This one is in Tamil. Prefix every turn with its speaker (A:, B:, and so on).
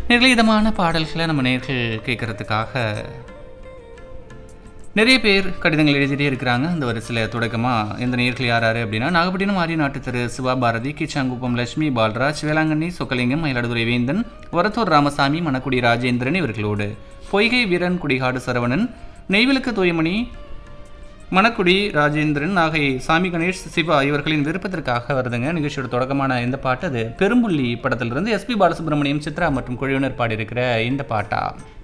A: நிர்லீதமான பாடல்களை நம்ம நேர்கள் கேட்கறதுக்காக நிறைய பேர் கடிதங்கள் எழுதிட்டே இருக்கிறாங்க அந்த வரிசையில் தொடக்கமாக இந்த நேர்கள் யார் யார் அப்படின்னா நாகப்பட்டினம் ஆரிய நாட்டு திரு சிவா பாரதி கிச்சாங்குப்பம் லட்சுமி பால்ராஜ் வேளாங்கண்ணி சொக்கலிங்கம் மயிலாடுதுறை வேந்தன் ஒரத்தூர் ராமசாமி மணக்குடி ராஜேந்திரன் இவர்களோடு பொய்கை வீரன் குடிகாடு சரவணன் நெய்விளக்கு தூயமணி மணக்குடி ராஜேந்திரன் நாகை சாமி கணேஷ் சிவா இவர்களின் விருப்பத்திற்காக வருதுங்க நிகழ்ச்சியோட தொடக்கமான இந்த பாட்டு அது பெரும்புள்ளி படத்திலிருந்து எஸ்பி பாலசுப்ரமணியம் சித்ரா மற்றும் குழுவினர் பாடியிருக்கிற இந்த பாட்டா